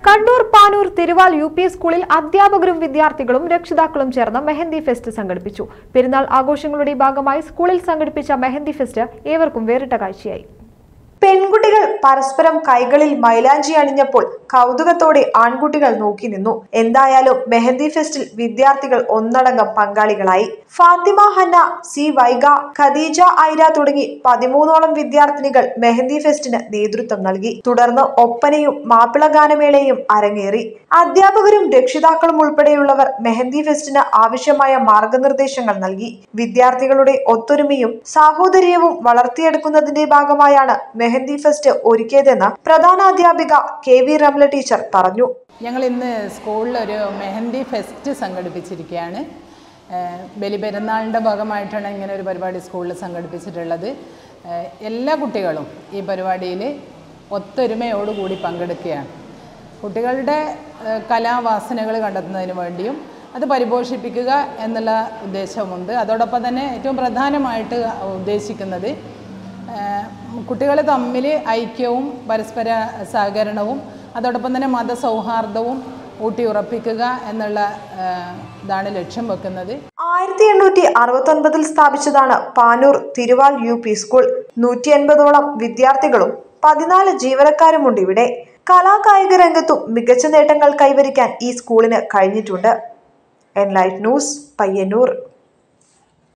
Kannur Panoor Thiruval U P സ്കൂളിൽ അധ്യാപകരും വിദ്യാർത്ഥികളും രക്ഷിതാക്കളും ചേർന്ന് മെഹന്തി ഫെസ്റ്റ് സംഘടിപ്പിച്ചു പെരുന്നാൾ ആഘോഷങ്ങളുടെ ഭാഗമായി സ്കൂളിൽ സംഘടിപ്പിച്ച മെഹന്തി ഫെസ്റ്റ് ഏവർക്കും വേറിട്ട കാഴ്ചയായി പെൺകുട്ടികൾ പരസ്പരം കൈകളിൽ മൈലാഞ്ചി അണിഞ്ഞപ്പോൾ കൗതുകത്തോടെ ആൺകുട്ടികൾ നോക്കി നിന്നു എന്തായാലും മെഹന്തി ഫെസ്റ്റിൽ വിദ്യാർത്ഥികൾ ഒന്നടങ്കം പങ്കാളികളായി ഫാത്തിമ ഹന്ന സി വൈഗ ഖദീജ ഐര തുടങ്ങി പതിമൂന്നോളം വിദ്യാർത്ഥിനികൾ മെഹന്തി ഫെസ്റ്റിന് നേതൃത്വം നൽകി തുടർന്ന് ഒപ്പനയും മാപ്പിള ഗാനമേളയും അരങ്ങേറി അധ്യാപകരും രക്ഷിതാക്കളും ഉൾപ്പെടെയുള്ളവർ മെഹന്തി ഫെസ്റ്റിന് ആവശ്യമായ മാർഗനിർദ്ദേശങ്ങൾ നൽകി വിദ്യാർത്ഥികളുടെ ഒത്തൊരുമയും സാഹോദര്യവും വളർത്തിയെടുക്കുന്നതിന്റെ ഭാഗമായാണ് മെഹന്തി ഫെസ്റ്റ് ഒരുക്കിയതെന്ന് പ്രധാനാധ്യാപിക കെ വി റംല ടീച്ചർ പറഞ്ഞു ഞങ്ങൾ ഇന്ന് സ്കൂളിൽ ഒരു മെഹന്തി ഫെസ്റ്റ് സംഘടിപ്പിച്ചിരിക്കുകയാണ് ഏഹ് ബലിപെരുന്നാളിൻ്റെ ഭാഗമായിട്ടാണ് ഇങ്ങനെ ഒരു പരിപാടി സ്കൂളിൽ സംഘടിപ്പിച്ചിട്ടുള്ളത് ഏഹ് എല്ലാ കുട്ടികളും ഈ പരിപാടിയിൽ ഒത്തൊരുമയോടുകൂടി പങ്കെടുക്കുകയാണ് കുട്ടികളുടെ ഏഹ് കലാവാസനകൾ കണ്ടെത്തുന്നതിന് വേണ്ടിയും അത് പരിപോഷിപ്പിക്കുക എന്നുള്ള ഉദ്ദേശവുമുണ്ട് അതോടൊപ്പം തന്നെ ഏറ്റവും പ്രധാനമായിട്ട് ഉദ്ദേശിക്കുന്നത് കുട്ടികൾ തമ്മിൽ ഐക്യവും പരസ്പര സഹകരണവും അതോടൊപ്പം തന്നെ മതസൗഹാർദ്ദവും ഊട്ടിയുറപ്പിക്കുക എന്നുള്ള ആ, ഇതാണ് ലക്ഷ്യം വെക്കുന്നത് ആയിരത്തി എണ്ണൂറ്റി അറുപത്തി ഒൻപതിൽ സ്ഥാപിച്ചതാണ് Panoor Thiruval U P school നൂറ്റി അൻപതോളം വിദ്യാർത്ഥികളും പതിനാല് ജീവനക്കാരുമുണ്ട് ഇവിടെ കലാകായിക രംഗത്തും മികച്ച നേട്ടങ്ങൾ കൈവരിക്കാൻ ഈ സ്കൂളിന് കഴിഞ്ഞിട്ടുണ്ട് എൻലൈറ്റ് ന്യൂസ് പയ്യന്നൂർ